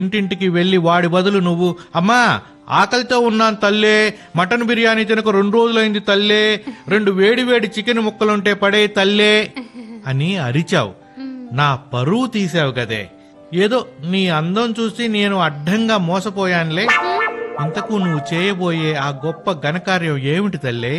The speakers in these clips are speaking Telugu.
ఇంటింటికి వెళ్లి వాడి బదులు నువ్వు అమ్మా ఆకలితో ఉన్నాను తల్లే మటన్ బిర్యానీ తినక రెండు రోజులైంది తల్లే రెండు వేడి వేడి చికెన్ ముక్కలుంటే పడే తల్లే అని అరిచావు నా పరువు తీసావు కదే ఏదో నీ అందం చూసి నేను అడ్డంగా మోసపోయానులే ఇంతకు నువ్వు చేయబోయే ఆ గొప్ప ఘనకార్యం ఏమిటి తల్లే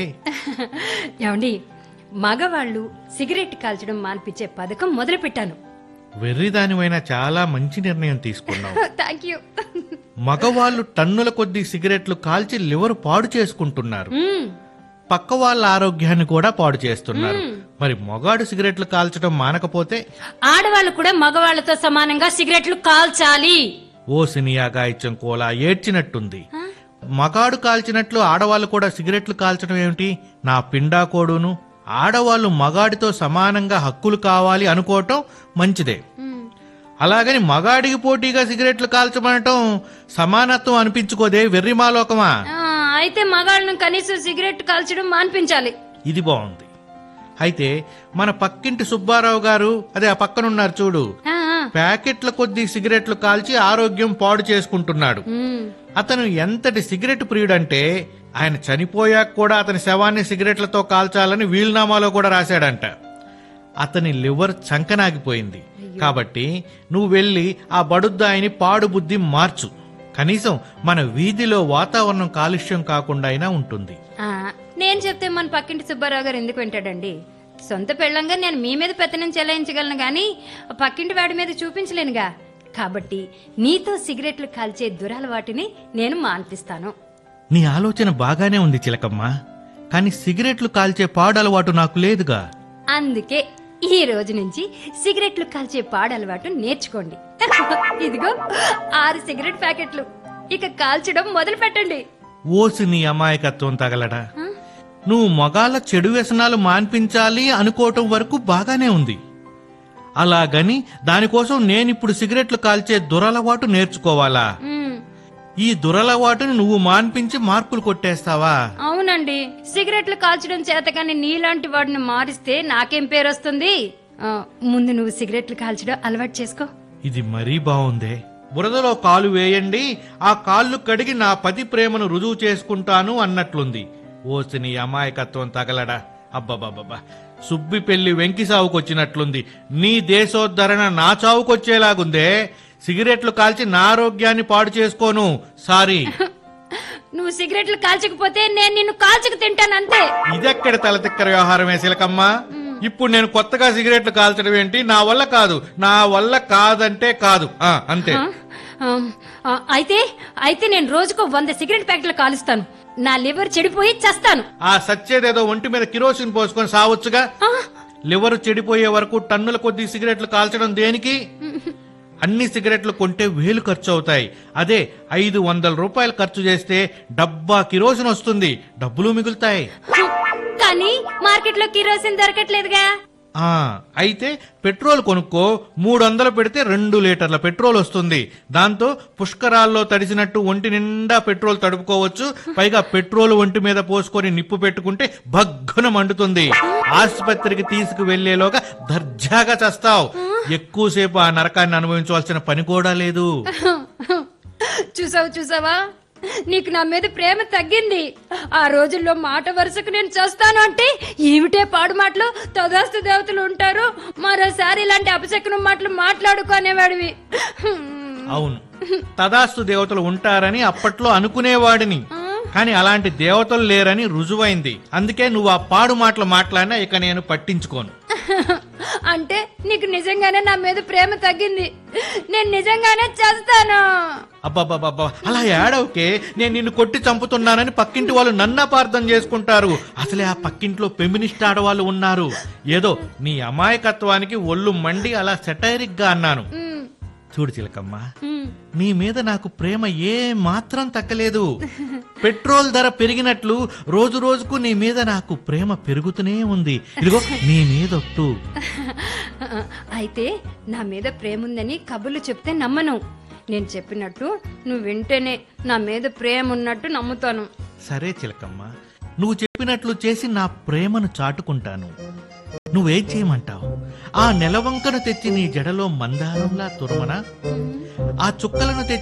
ఏమండి మగవాళ్ళు సిగరెట్ కాల్చడం మాన్పించే పథకం మొదలు పెట్టాను వెర్రిదానివైనా చాలా మంచి నిర్ణయం తీసుకున్నావు థ్యాంక్ యూ మగవాళ్ళు టన్నుల కొద్దీ సిగరెట్లు కాల్చి లివర్ పాడు చేసుకుంటున్నారు పక్క వాళ్ళ ఆరోగ్యాన్ని కూడా పాడు చేస్తున్నారు మరి మొగాడు సిగరెట్లు కాల్చడం మానకపోతే ఆడవాళ్ళు కూడా మగవాళ్ళతో సమానంగా సిగరెట్లు కాల్చాలి ఓ సినియాగాయిత్యం కోలా ఏడ్చినట్టుంది మగాడు కాల్చినట్లు ఆడవాళ్ళు కూడా సిగరెట్లు కాల్చడం ఏమిటి నా పిండాకోడును ఆడవాళ్ళు మగాడితో సమానంగా హక్కులు కావాలి అనుకోవటం మంచిదే అలాగని మగాడికి పోటీగా సిగరెట్లు కాల్చమనటం సమానత్వం అనిపించుకోదే వెర్రిమాలోకమా ఆ, అయితే మగాళ్ళను కనీసం సిగరెట్ కాల్చడం మాన్పించాలి ఇది బాగుంది అయితే మన పక్కింటి సుబ్బారావు గారు అదే ఆ పక్కనున్నారు చూడు ఆ, ఆ. ప్యాకెట్ల కొద్దీ సిగరెట్లు కాల్చి ఆరోగ్యం పాడు చేసుకుంటున్నాడు ఉమ్. అతను ఎంతటి సిగరెట్ ప్రియుడంటే ఆయన చనిపోయాక కూడా అతని శవాన్ని సిగరెట్లతో కాల్చాలని వీలునామాలో కూడా రాశాడంట అతని లివర్ చంకనాగిపోయింది కాబట్టి నువ్వు వెళ్ళి ఆ బడుద్దాయిని పాడు బుద్ధి మార్చు కనీసం మన వీధిలో వాతావరణం కాలుష్యం కాకుండా అయినా ఉంటుంది ఆ, నేను చెప్తే మన పక్కింటి సుబ్బారావు గారు ఎందుకు వింటాడండి సొంత పెళ్ళంగా నేను మీ మీద పెత్తనం చెలాయించగలను గాని పక్కింటి వాడి మీద చూపించలేనుగా కాబట్టి నీతో సిగరెట్లు కాల్చే దురలవాటిని నేను మాన్పిస్తాను నీ ఆలోచన బాగానే ఉంది చిలకమ్మ కానీ సిగరెట్లు కాల్చే పాడు అలవాటు నాకు లేదుగా అందుకే ఈ రోజు నుంచి సిగరెట్లు కాల్చే పాడలవాటు నేర్చుకోండి ఇదిగో ఆరు సిగరెట్ ప్యాకెట్లు ఇక కాల్చడం మొదలు పెట్టండి ఓసి నీ అమాయకత్వం తగలడా నువ్వు మగాళ్ళ చెడు వ్యసనాలు మాన్పించాలి అనుకోవటం వరకు బాగానే ఉంది అలాగని దానికోసం నేనిప్పుడు సిగరెట్లు కాల్చే దురలవాటు నేర్చుకోవాలా మ్మ్. ఈ దురలవాటుని నువ్వు మాన్పించి మార్కులు కొట్టేస్తావా అవునండి సిగరెట్లు కాల్చడం చేతకాని నీలాంటి వాడిని మారిస్తే నాకేం పేరు వస్తుంది ఆ, ముందు నువ్వు సిగరెట్లు కాల్చడం అలవాటు చేసుకో ఇది మరీ బాగుందే బురదలో కాలు వేయండి ఆ కాళ్ళు కడిగి నా పతి ప్రేమను రుజువు చేసుకుంటాను అన్నట్లుంది ఓసి నీ అమాయకత్వం తగలడా అబ్బబ్బబ్బబ్బా సుబ్బి పెళ్లి వెంకి సావుకొచ్చినట్లుంది నీ దేశోద్ధరణ నా చావుకొచ్చేలాగుందే సిగరెట్లు కాల్చి నా ఆరోగ్యాన్ని పాడు చేసుకోను సారీ నువ్వు సిగరెట్లు కాల్చకపోతే నేను నిన్ను కాల్చక తింటాను అంతే ఇదెక్కడ తలతిక్కర వ్యవహారమే శిలకమ్మ ఇప్పుడు నేను కొత్తగా సిగరెట్లు కాల్చడం ఏంటి నా వల్ల కాదు నా వల్ల కాదంటే కాదు ఆ అంతే ఆ, ఆ, ఆ, అయితే అయితే నేను రోజుకో వంద సిగరెట్ ప్యాకెట్లు కాలుస్తాను నా లివర్ చెడిపోయి చస్తాను ఆ సచ్చేదేదో ఒంటి మీద కిరోసిన్ పోసుకొని సావచ్చుగా ఆ, లివర్ చెడిపోయే వరకు టన్నుల కొద్ది సిగరెట్లు కాల్చడం దేనికి అన్ని సిగరెట్లు కొంటే వేలు ఖర్చు అవుతాయి అదే ఐదు వందల రూపాయలు ఖర్చు చేస్తే డబ్బా కిరోసిన్ వస్తుంది డబ్బులు మిగులుతాయి కానీ మార్కెట్లో కిరోసిన్ దొరకట్లేదుగా ఆ అయితే పెట్రోల్ కొనుక్కో మూడు వందలు పెడితే రెండు లీటర్ల పెట్రోల్ వస్తుంది దాంతో పుష్కరాల్లో తడిసినట్టు ఒంటి నిండా పెట్రోల్ తడుపుకోవచ్చు పైగా పెట్రోల్ ఒంటి మీద పోసుకొని నిప్పు పెట్టుకుంటే భగ్గున మండుతుంది ఆసుపత్రికి తీసుకు వెళ్లేలోగా దర్జాగా చస్తావు ఎక్కువసేపు ఆ నరకాన్ని అనుభవించవలసిన పని కూడా లేదు చూసావు చూసావా నీకు నా మీద ప్రేమ తగ్గింది ఆ రోజుల్లో మాట వరుసకు నేను చేస్తాను అంటే ఏమిటే పాడు మాటలు తదాస్తు దేవతలు ఉంటారు మరోసారి ఇలాంటి అపశకునం మాటలు మాట్లాడుకునేవాడివి అవును తదాస్తు దేవతలు ఉంటారని అప్పట్లో అనుకునేవాడిని కానీ అలాంటి దేవతలు లేరని రుజువైంది అందుకే నువ్వు ఆ పాడు మాటలు మాట్లాడినా ఇక నేను పట్టించుకోను అంటే నీకు నిజంగానే నా మీద ప్రేమ తగ్గింది నేను నిజంగానే చేస్తాను అబ్బాబ్బాబ్బా అలా ఏడవకే నేను నిన్ను కొట్టి చంపుతున్నానని పక్కింటి వాళ్ళు నన్ను అపార్థం చేసుకుంటారు అసలే ఆ పక్కింట్లో ఫెమినిస్ట్ ఆడవాళ్ళు ఉన్నారు ఏదో నీ అమాయకత్వానికి ఒళ్ళు మండి అలా సెటైరిక్ గా అన్నాను ఉమ్, చూడు చిలకమ్మ ఉమ్. నీ మీద నాకు ప్రేమ ఏ మాత్రం తగ్గలేదు పెట్రోల్ ధర పెరిగినట్లు రోజు రోజుకు నీ మీద నాకు ప్రేమ పెరుగుతూనే ఉంది ఇదిగో నీ మీదొట్టు అయితే నా మీద ప్రేమ ఉందని కబుర్లు చెప్తే నమ్మను నేను చెప్పినట్టు నువ్వు వింటేనే నా మీద ప్రేమ ఉన్నట్టు నమ్ముతాను సరే చిలకమ్మ నువ్వు చెప్పినట్లు చేసి నా ప్రేమను చాటుకుంటాను నువ్వేం చేయమంటావు ఆ నెలవంకను తెచ్చి నీ జడలో మందారంలా తురమనా ఆ చుక్కలను తెచ్చి